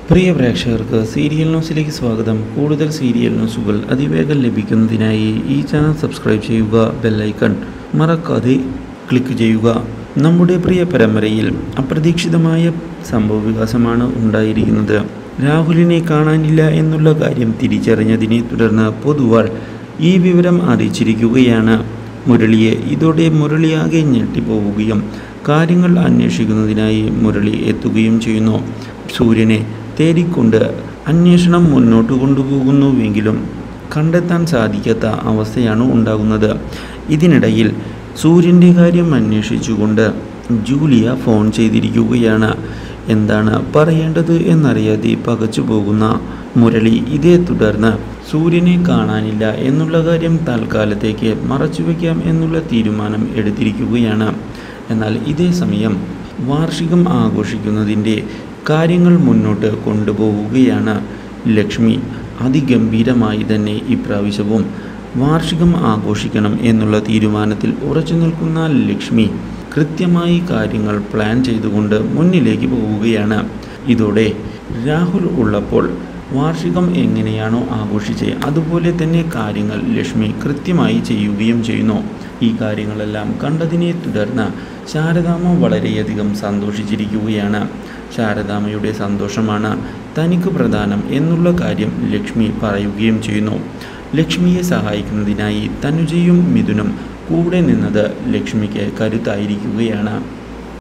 പ്രിയ പ്രേക്ഷകർക്ക് സീരിയൽ ന്യൂസിലേക്ക് സ്വാഗതം കൂടുതൽ സീരിയൽ ന്യൂസുകൾ അതിവേഗം ലഭിക്കുന്നതിനായി ഈ ചാനൽ സബ്സ്ക്രൈബ് ചെയ്യുക ബെല്ലൈക്കൺ മറക്കാതെ ക്ലിക്ക് ചെയ്യുക നമ്മുടെ പ്രിയ പരമ്പരയിൽ അപ്രതീക്ഷിതമായ സംഭവവികാസമാണ് ഉണ്ടായിരിക്കുന്നത് രാഹുലിനെ കാണാനില്ല എന്നുള്ള കാര്യം തിരിച്ചറിഞ്ഞതിനെ തുടർന്ന് പൊതുവാൾ ഈ വിവരം അറിയിച്ചിരിക്കുകയാണ് മുരളിയെ ഇതോടെ മുരളിയാകെ ഞെട്ടിപ്പോവുകയും കാര്യങ്ങൾ അന്വേഷിക്കുന്നതിനായി മുരളി എത്തുകയും ചെയ്യുന്നു സൂര്യനെ തേടിക്കൊണ്ട് അന്വേഷണം മുന്നോട്ട് കൊണ്ടുപോകുന്നുവെങ്കിലും കണ്ടെത്താൻ സാധിക്കാത്ത അവസ്ഥയാണ് ഉണ്ടാകുന്നത് ഇതിനിടയിൽ സൂര്യൻ്റെ കാര്യം അന്വേഷിച്ചുകൊണ്ട് ജൂലിയ ഫോൺ ചെയ്തിരിക്കുകയാണ് എന്താണ് പറയേണ്ടത് എന്നറിയാതെ പകച്ചു പോകുന്ന മുരളി ഇതേ തുടർന്ന് സൂര്യനെ കാണാനില്ല എന്നുള്ള കാര്യം തൽക്കാലത്തേക്ക് മറച്ചുവെക്കാം എന്നുള്ള തീരുമാനം എടുത്തിരിക്കുകയാണ് എന്നാൽ ഇതേ സമയം വാർഷികം ആഘോഷിക്കുന്നതിൻ്റെ കാര്യങ്ങൾ മുന്നോട്ട് കൊണ്ടുപോവുകയാണ് ലക്ഷ്മി അതിഗംഭീരമായി തന്നെ ഇപ്രാവശ്യവും വാർഷികം ആഘോഷിക്കണം എന്നുള്ള തീരുമാനത്തിൽ ഉറച്ചു നിൽക്കുന്ന ലക്ഷ്മി കൃത്യമായി കാര്യങ്ങൾ പ്ലാൻ ചെയ്തുകൊണ്ട് മുന്നിലേക്ക് പോവുകയാണ് ഇതോടെ രാഹുൽ ഉള്ളപ്പോൾ വാർഷികം എങ്ങനെയാണോ ആഘോഷിച്ചത് അതുപോലെ തന്നെ കാര്യങ്ങൾ ലക്ഷ്മി കൃത്യമായി ചെയ്യുകയും ചെയ്യുന്നു ഈ കാര്യങ്ങളെല്ലാം കണ്ടതിനെ തുടർന്ന് ശാരദാമ്മ വളരെയധികം സന്തോഷിച്ചിരിക്കുകയാണ് ശാരദാമ്മയുടെ സന്തോഷമാണ് തനിക്ക് പ്രധാനം എന്നുള്ള കാര്യം ലക്ഷ്മി പറയുകയും ചെയ്യുന്നു ലക്ഷ്മിയെ സഹായിക്കുന്നതിനായി തനുജയും മിഥുനും കൂടെ നിന്നത് ലക്ഷ്മിക്ക് കരുത്തായിരിക്കുകയാണ്